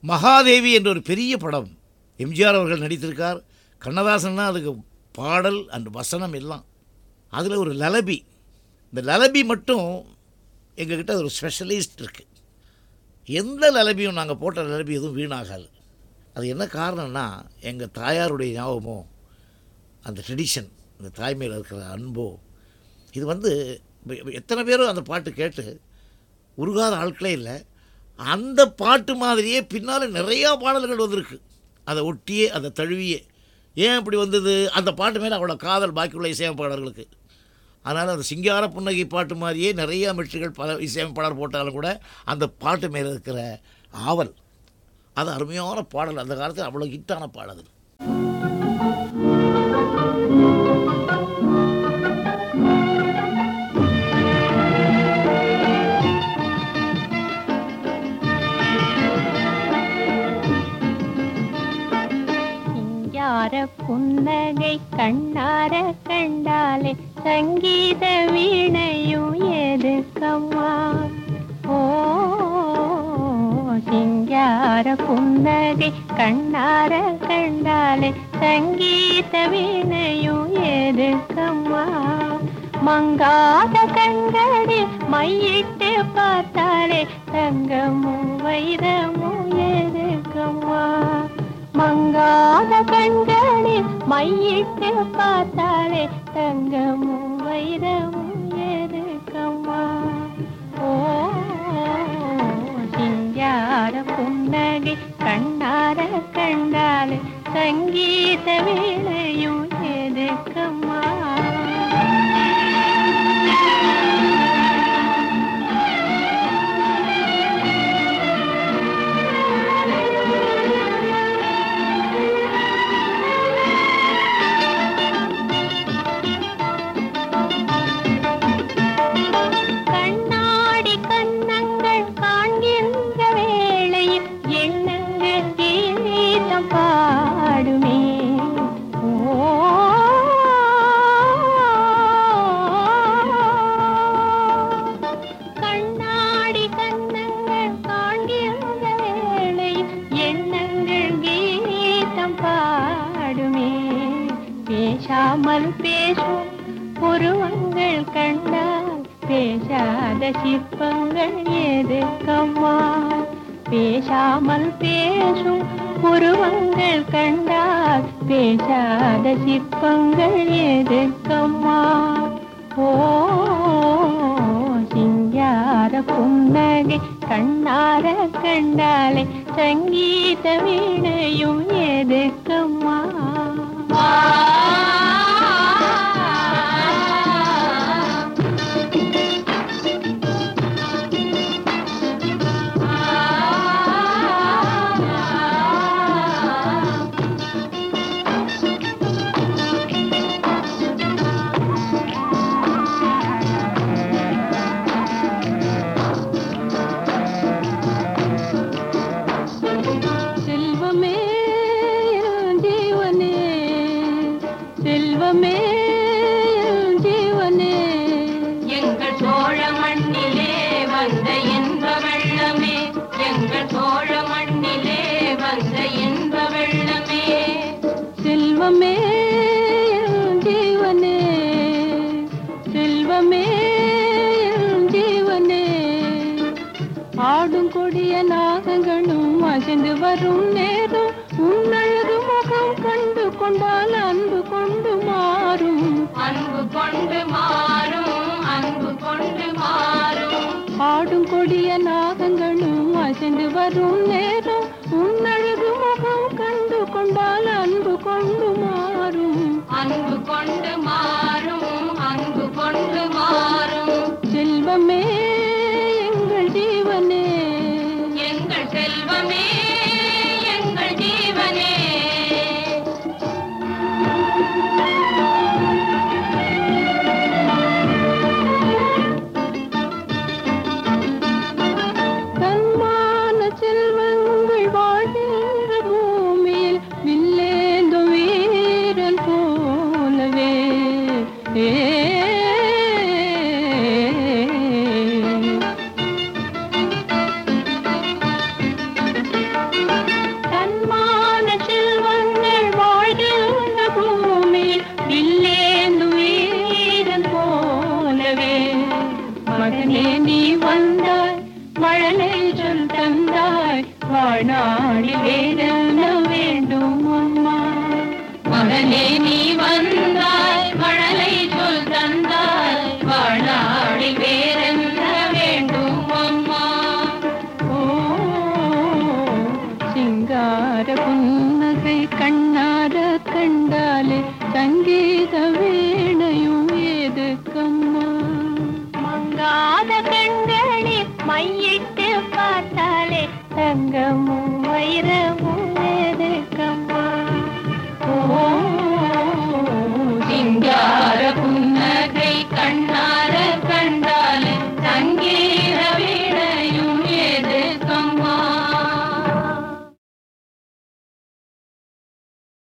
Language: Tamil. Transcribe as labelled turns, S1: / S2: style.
S1: மகாதேவி என்ற ஒரு பெரிய படம் எம்ஜிஆர் அவர்கள் நடித்திருக்கார் கண்ணதாசன்னா அதுக்கு பாடல் அண்ட் வசனம் எல்லாம் அதில் ஒரு லலபி இந்த லலபி மட்டும் எங்ககிட்ட ஒரு ஸ்பெஷலிஸ்ட் இருக்குது எந்த லலபியும் நாங்கள் போட்ட லலபி எதுவும் வீணாகாது அது என்ன காரணம்னா எங்கள் தாயாருடைய ஞாபகமோ அந்த ட்ரெடிஷன் அந்த தாய்மையில் இருக்கிற அன்போ இது வந்து இப்ப- இப்ப எத்தனை பேரும் அந்த பாட்டு கேட்டு உருகாத ஆட்களே இல்லை அந்த பாட்டு மாதிரியே பின்னால் நிறையா பாடல்கள் வந்திருக்கு அதை ஒட்டியே அதை தழுவியே ஏன் இப்படி வந்தது அந்த பாட்டு மேலே அவ்வளோ காதல் பாக்கியுள்ள இசையமைப்பாளர்களுக்கு அதனால் அந்த சிங்கார புன்னகை பாட்டு மாதிரியே நிறைய மெட்ரிகள் பல இசையமைப்பாளர் போட்டாலும் கூட அந்த பாட்டு மேலே இருக்கிற ஆவல் அது அருமையான பாடல் அந்த காலத்தில் அவ்வளோ ஹிட்டான பாடல் அது
S2: சிங்கார புன்னகை கண்ணார கண்டாலே சங்கீத வீணையும் எதுக்கம்மா ஓ சிங்கார புன்னகை கண்ணார கண்டாலே சங்கீத வீணையும் எதுக்கம்மா மங்காத கண்களில் மையிட்டு பார்த்தாலே தங்கமும் வைரமும் எதுக்கம்மா மங்காத கண்களில் மையிட்டு பார்த்தாலே தங்கமும் வைரமும் எதுக்கம்மா ஓ சிங்கார புன்னகை கண்ணார கண்டாலே சங்கீத வேளையும் எதுக்கம்மா கண்ணாடி கண்ணங்கள் காண்கின்ற வேளையில் எண்ணங்கள் கீதம் பாடுமே ஓ கண்ணாடி கண்ணங்கள் காண்கின்ற வேளையில் எண்ணங்கள் கீதம் பாடுமே பேசாமல் பேசும் புருவங்கள் கண்டால் பேசாத சிற்பங்கள் எதுக்கம்மா பேசாமல் பேசும் புருவங்கள் கண்டால் பேசாத சிற்பங்கள் எதுக்கம்மா ஓ சிங்கார புன்னகை கண்ணார கண்டாலே சங்கீத வீணையும் எதுக்கம்மா செல்வமே என் ஜீவனே செல்வமே என் ஜீவனே
S3: எங்கள் சோழ மண்ணிலே வந்த இன்ப வெள்ளமே எங்கள் சோழ மண்ணிலே வந்த இன்ப வெள்ளமே
S2: செல்வமே என் ஜீவனே செல்வமே என் ஜீவனே ஆடும் கொடிய நாகங்களும் அசைந்து வரும் நேரம் உன்னழகு முகம் கண்டு கொண்டால் அன்பு கொண்டு மாறும்
S3: அன்பு கொண்டு மாறும் அன்பு கொண்டு மாறும்
S2: ஆடும் கொடிய நாகங்களும் அசைந்து வரும் நேரம் உன்னழகு முகம் கண்டு கொண்டால் அன்பு கொண்டு மாறும்
S3: அன்பு கொண்டு மாறும் அன்பு கொண்டு மாறும்
S2: செல்வமே எங்கள் ஜீவனே
S3: எங்கள் செல்வமே எங்கள் ஜீவனே
S2: தன்மான செல்வங்கள் வாழ்கின்ற பூமியில் வில்லேந்து வீரன் போலவே ஏ வாழ்நாளில் வேறென்ன வேண்டும் அம்மா
S3: மகனே நீ வந்தாய் மழலை சொல் தந்தாய் வாழாடில் வேறென்ன வேண்டும் அம்மா
S2: ஓ சிங்கார புன்னகை கண்ணார கண்டாலே சங்கீத வீணையும் ஏதுக்கம்மா
S4: மங்காத கண்களில் மையிட்டு பார்த்தாலே தங்கமும் வைரமும்